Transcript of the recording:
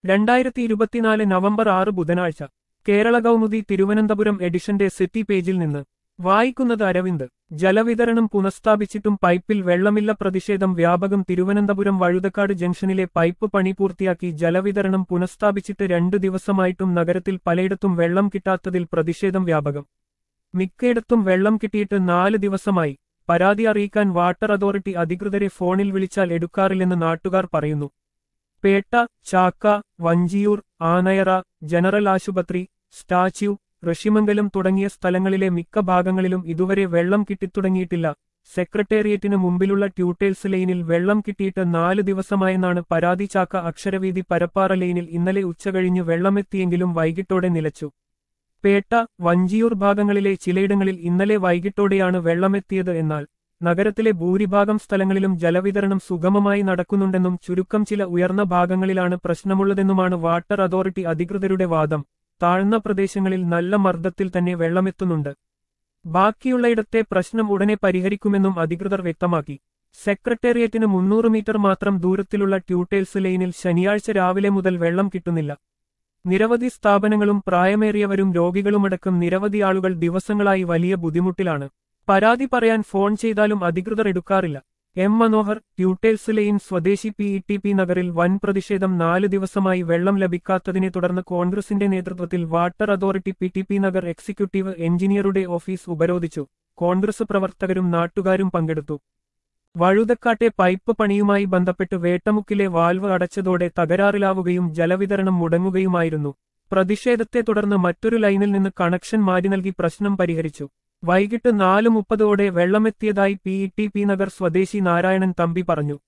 രണ്ടായിരത്തി ഇരുപത്തിനാല് നവംബർ ആറ് ബുധനാഴ്ച കേരള കൗമുദി തിരുവനന്തപുരം എഡിഷന്റെ സിറ്റി പേജിൽ നിന്ന് വായിക്കുന്നത് അരവിന്ദ് ജലവിതരണം പുനഃസ്ഥാപിച്ചിട്ടും പൈപ്പിൽ വെള്ളമില്ല പ്രതിഷേധം വ്യാപകം തിരുവനന്തപുരം വഴുതക്കാട് ജംഗ്ഷനിലെ പൈപ്പ് പണി പൂർത്തിയാക്കി ജലവിതരണം പുനഃസ്ഥാപിച്ചിട്ട് രണ്ടു ദിവസമായിട്ടും നഗരത്തിൽ പലയിടത്തും വെള്ളം കിട്ടാത്തതിൽ പ്രതിഷേധം വ്യാപകം മിക്കയിടത്തും വെള്ളം കിട്ടിയിട്ട് നാല് ദിവസമായി പരാതി അറിയിക്കാൻ വാട്ടർ അതോറിറ്റി അധികൃതരെ ഫോണിൽ വിളിച്ചാൽ എടുക്കാറില്ലെന്ന് നാട്ടുകാർ പറയുന്നു പേട്ട ചാക്ക വഞ്ചിയൂർ ആനയറ ജനറൽ ആശുപത്രി സ്റ്റാച്യു ഋഷിമംഗലം തുടങ്ങിയ സ്ഥലങ്ങളിലെ മിക്ക ഭാഗങ്ങളിലും ഇതുവരെ വെള്ളം കിട്ടിത്തുടങ്ങിയിട്ടില്ല സെക്രട്ടേറിയറ്റിന് മുമ്പിലുള്ള ട്യൂട്ടേൽസ് ലൈനിൽ വെള്ളം കിട്ടിയിട്ട് നാല് ദിവസമായെന്നാണ് പരാതി ചാക്ക അക്ഷരവീതി പരപ്പാറ ലൈനിൽ ഇന്നലെ ഉച്ചകഴിഞ്ഞ് വെള്ളമെത്തിയെങ്കിലും വൈകിട്ടോടെ നിലച്ചു പേട്ട വഞ്ചിയൂർ ഭാഗങ്ങളിലെ ചിലയിടങ്ങളിൽ ഇന്നലെ വൈകിട്ടോടെയാണ് വെള്ളമെത്തിയത് എന്നാൽ നഗരത്തിലെ ഭൂരിഭാഗം സ്ഥലങ്ങളിലും ജലവിതരണം സുഗമമായി നടക്കുന്നുണ്ടെന്നും ചുരുക്കം ചില ഉയർന്ന ഭാഗങ്ങളിലാണ് പ്രശ്നമുള്ളതെന്നുമാണ് വാട്ടർ അതോറിറ്റി അധികൃതരുടെ വാദം താഴ്ന്ന പ്രദേശങ്ങളിൽ നല്ല മർദ്ദത്തിൽ തന്നെ വെള്ളമെത്തുന്നുണ്ട് ബാക്കിയുള്ളയിടത്തെ പ്രശ്നം ഉടനെ പരിഹരിക്കുമെന്നും അധികൃതർ വ്യക്തമാക്കി സെക്രട്ടേറിയറ്റിന് മുന്നൂറ് മീറ്റർ മാത്രം ദൂരത്തിലുള്ള ട്യൂട്ടേൽസ് ലൈനിൽ ശനിയാഴ്ച രാവിലെ മുതൽ വെള്ളം കിട്ടുന്നില്ല നിരവധി സ്ഥാപനങ്ങളും പ്രായമേറിയവരും രോഗികളുമടക്കം നിരവധി ആളുകൾ ദിവസങ്ങളായി വലിയ ബുദ്ധിമുട്ടിലാണ് പരാതി പറയാൻ ഫോൺ ചെയ്താലും അധികൃതർ എടുക്കാറില്ല എം മനോഹർ ട്യൂട്ടേൽസ് ലൈൻ സ്വദേശി പി ഇ ടി പി നഗറിൽ വൻ പ്രതിഷേധം നാല് ദിവസമായി വെള്ളം ലഭിക്കാത്തതിനെ തുടർന്ന് കോൺഗ്രസിന്റെ നേതൃത്വത്തിൽ water authority P T P Nagar executive എഞ്ചിനീയറുടെ ഓഫീസ് ഉപരോധിച്ചു കോൺഗ്രസ് പ്രവർത്തകരും നാട്ടുകാരും പങ്കെടുത്തു വഴുതക്കാട്ടെ പൈപ്പ് പണിയുമായി ബന്ധപ്പെട്ട് വേട്ടമുക്കിലെ വാൽവ് അടച്ചതോടെ തകരാറിലാവുകയും ജലവിതരണം മുടങ്ങുകയുമായിരുന്നു പ്രതിഷേധത്തെ തുടർന്ന് മറ്റൊരു ലൈനിൽ നിന്ന് കണക്ഷൻ മാറ്റി നൽകി പ്രശ്നം പരിഹരിച്ചു വൈകിട്ട് നാല് മുപ്പതോടെ വെള്ളമെത്തിയതായി P E T P Nagar സ്വദേശി നാരായണൻ തമ്പി പറഞ്ഞു